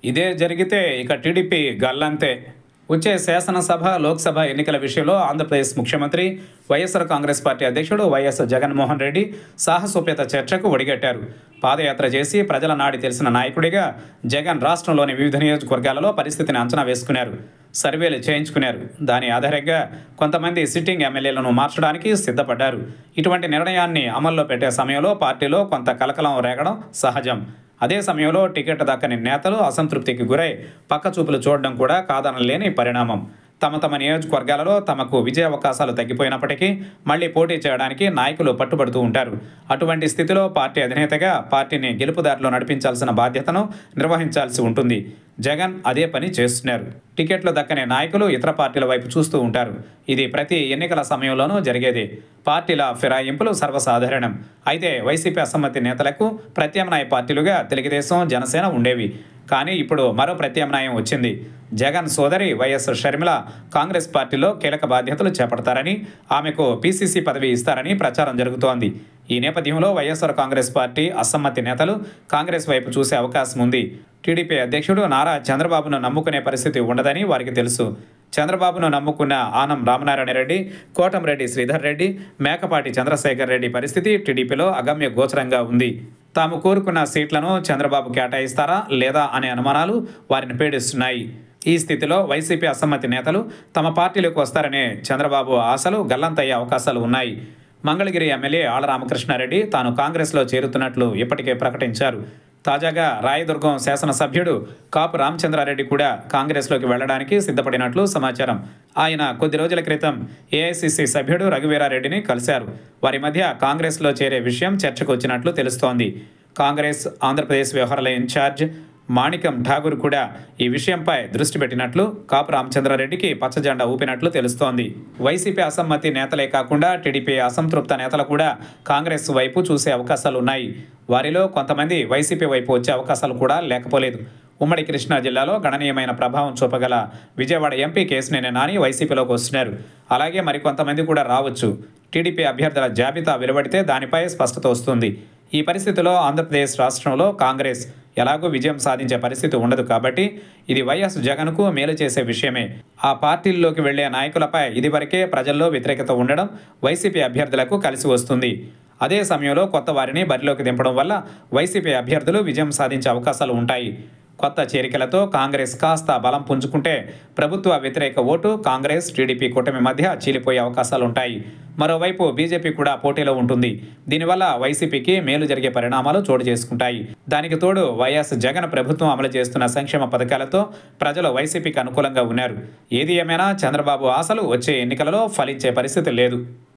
ఇదే జరిగితే ఇక టీడీపీ గల్లంతే వచ్చే శాసనసభ లోక్సభ ఎన్నికల విషయంలో ఆంధ్రప్రదేశ్ ముఖ్యమంత్రి వైఎస్ఆర్ కాంగ్రెస్ పార్టీ అధ్యక్షుడు వైఎస్ జగన్మోహన్ రెడ్డి సాహసోపేత చర్చకు ఒడిగట్టారు పాదయాత్ర చేసి ప్రజల నాడి తెలిసిన నాయకుడిగా జగన్ రాష్ట్రంలోని వివిధ నియోజకవర్గాలలో పరిస్థితిని అంచనా వేసుకున్నారు సర్వేలు చేయించుకున్నారు దాని ఆధారంగా కొంతమంది సిట్టింగ్ ఎమ్మెల్యేలను మార్చడానికి సిద్ధపడ్డారు ఇటువంటి నిర్ణయాన్ని అమల్లో పెట్టే సమయంలో పార్టీలో కొంత కలకలం రేగడం సహజం అదే సమయంలో టికెట్ దక్కని నేతలు అసంతృప్తికి గురై పక్కచూపులు చూడడం కూడా కాదనలేని పరిణామం తమ తమ నియోజకవర్గాలలో తమకు విజయ అవకాశాలు తగ్గిపోయినప్పటికీ మళ్ళీ పోటీ చేయడానికి నాయకులు పట్టుబడుతూ ఉంటారు అటువంటి స్థితిలో పార్టీ అధినేతగా పార్టీని గెలుపుదారిలో నడిపించాల్సిన బాధ్యతను నిర్వహించాల్సి ఉంటుంది జగన్ అదే పని చేస్తున్నారు టికెట్లు దక్కని నాయకులు ఇతర పార్టీల వైపు చూస్తూ ఉంటారు ఇది ప్రతి ఎన్నికల సమయంలోనూ జరిగేది పార్టీల ఫిరాయింపులు సర్వసాధారణం అయితే వైసీపీ అసమ్మతి నేతలకు ప్రత్యామ్నాయ పార్టీలుగా తెలుగుదేశం జనసేన ఉండేవి కానీ ఇప్పుడు మరో ప్రత్యామ్నాయం వచ్చింది జగన్ సోదరి వైఎస్ షర్మిల కాంగ్రెస్ పార్టీలో కీలక బాధ్యతలు చేపడతారని ఆమెకు పీసీసీ పదవి ఇస్తారని ప్రచారం జరుగుతోంది ఈ నేపథ్యంలో వైఎస్ఆర్ కాంగ్రెస్ పార్టీ అసమ్మతి నేతలు కాంగ్రెస్ వైపు చూసే అవకాశం ఉంది టీడీపీ అధ్యక్షుడు నారా చంద్రబాబును నమ్ముకునే పరిస్థితి ఉండదని వారికి తెలుసు చంద్రబాబును నమ్ముకున్న ఆనం రామనారాయణ రెడ్డి కోటంరెడ్డి శ్రీధర్ రెడ్డి మేకపాటి చంద్రశేఖర్ రెడ్డి పరిస్థితి టీడీపీలో అగమ్య గోచరంగా ఉంది తాము కోరుకున్న సీట్లను చంద్రబాబు కేటాయిస్తారా లేదా అనే అనుమానాలు వారిని పీడిస్తున్నాయి ఈ స్థితిలో వైసీపీ అసమ్మతి నేతలు తమ పార్టీలోకి వస్తారనే చంద్రబాబు ఆశలు గల్లంతయ్యే అవకాశాలు ఉన్నాయి మంగళగిరి ఎమ్మెల్యే ఆళ్ల రామకృష్ణారెడ్డి తాను కాంగ్రెస్లో చేరుతున్నట్లు ఇప్పటికే ప్రకటించారు తాజాగా రాయదుర్గం శాసనసభ్యుడు కాపు రామచంద్రారెడ్డి కూడా కాంగ్రెస్లోకి వెళ్లడానికి సిద్ధపడినట్లు సమాచారం ఆయన కొద్ది రోజుల క్రితం ఏఐసిసి సభ్యుడు రఘువీరారెడ్డిని కలిశారు వారి మధ్య కాంగ్రెస్లో చేరే విషయం చర్చకు వచ్చినట్లు తెలుస్తోంది కాంగ్రెస్ ఆంధ్రప్రదేశ్ వ్యవహారాల ఇన్ఛార్జ్ మాణికం ఠాగూర్ కూడా ఈ విషయంపై దృష్టి పెట్టినట్లు కాపు రామచంద్రారెడ్డికి పచ్చజెండా ఊపినట్లు తెలుస్తోంది వైసీపీ అసమ్మతి నేతలే కాకుండా టీడీపీ అసంతృప్త నేతలు కూడా కాంగ్రెస్ వైపు చూసే అవకాశాలు ఉన్నాయి వారిలో కొంతమంది వైసీపీ వైపు వచ్చే అవకాశాలు కూడా లేకపోలేదు ఉమ్మడి కృష్ణా జిల్లాలో గణనీయమైన ప్రభావం చూపగల విజయవాడ ఎంపీ కేసినేని నాని వైసీపీలోకి వస్తున్నారు అలాగే మరికొంతమంది కూడా రావచ్చు టీడీపీ అభ్యర్థుల జాబితా వెలువడితే దానిపై స్పష్టత వస్తుంది ఈ పరిస్థితిలో ఆంధ్రప్రదేశ్ రాష్ట్రంలో కాంగ్రెస్ ఎలాగూ విజయం సాధించే పరిస్థితి ఉండదు కాబట్టి ఇది వైఎస్ జగన్కు మేలు చేసే విషయమే ఆ పార్టీల్లోకి వెళ్లే నాయకులపై ఇదివరకే ప్రజల్లో వ్యతిరేకత ఉండడం వైసీపీ అభ్యర్థులకు కలిసి వస్తుంది అదే సమయంలో కొత్త వారిని బరిలోకి దింపడం వల్ల వైసీపీ అభ్యర్థులు విజయం సాధించే అవకాశాలు ఉంటాయి కొత్త చేరికలతో కాంగ్రెస్ కాస్త బలం పుంజుకుంటే ప్రభుత్వ వ్యతిరేక ఓటు కాంగ్రెస్ టీడీపీ కూటమి మధ్య చీలిపోయే అవకాశాలుంటాయి మరోవైపు బీజేపీ కూడా పోటీలో ఉంటుంది దీనివల్ల వైసీపీకి మేలు జరిగే పరిణామాలు చోటు చేసుకుంటాయి దానికి తోడు వైఎస్ జగన్ ప్రభుత్వం అమలు చేస్తున్న సంక్షేమ పథకాలతో ప్రజలు వైసీపీకి అనుకూలంగా ఉన్నారు ఏది ఏమైనా చంద్రబాబు ఆశలు వచ్చే ఎన్నికలలో ఫలించే పరిస్థితి లేదు